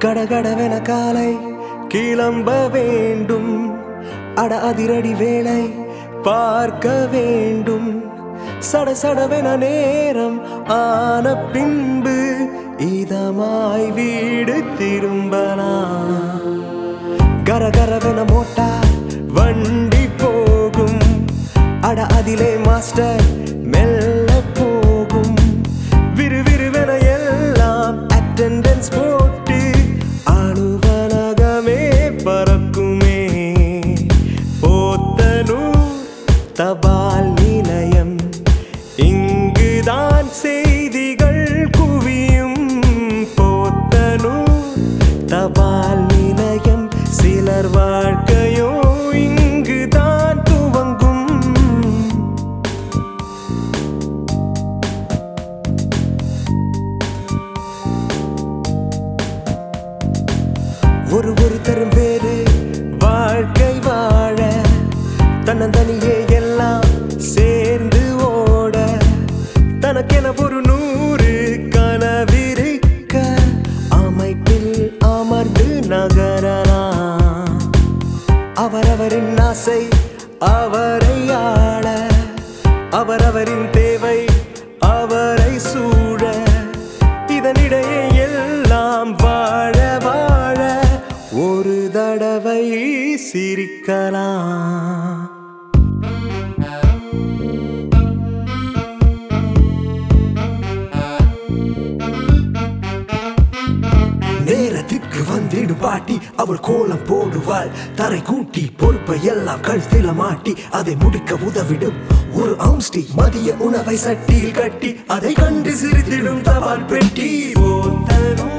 கடகடவென காலை கிளம்ப வேண்டும் அட அதிரடி வேலை பார்க்க வேண்டும் சட சடவென நேரம் ஆன பின்பு இதமாய் வீடு திரும்பலாம் கரகரவென மோட்டார் வண்டி போகும் அட அதிலே மாஸ்டர் மெல்ல போகும் விறுவிறுவென எல்லாம் அட்டெண்டன்ஸ் போட்டு அலுவலகமே பறக்குமே போத்தனூர் தபால் நிலையம் இங்குதான் செய்திகள் குவியும் போத்தனூர் தபால் நிலையம் சிலர் வாழ்க்கையோ இங்குதான் துவங்கும் ஒரு ஒரு தரும் வேறு வாழ்க்கை வாழ தன்னந்தனியே எல்லாம் சேர்ந்து ஓட தனக்கென ஒரு நூறு கனவிருக்க அமைப்பில் அமர்ந்து நகரலாம் அவரவரின் ஆசை அவரை ஆள அவரவரின் தேவை அவரை சூழ இதனிடையே எல்லாம் வாழ வாழ ஒரு தடவை சிரிக்கலாம் நேரத்துக்கு வந்திடும் பாட்டி அவள் கோலம் போடுவாள் தரை கூட்டி பொறுப்பை எல்லாம் கழுத்தில மாட்டி அதை முடிக்க உதவிடும் ஒரு அம்ஸ்டி மதிய உணவை சட்டியில் கட்டி அதை கண்டு சிரித்திடும் தபால் பெட்டி போத்தனும்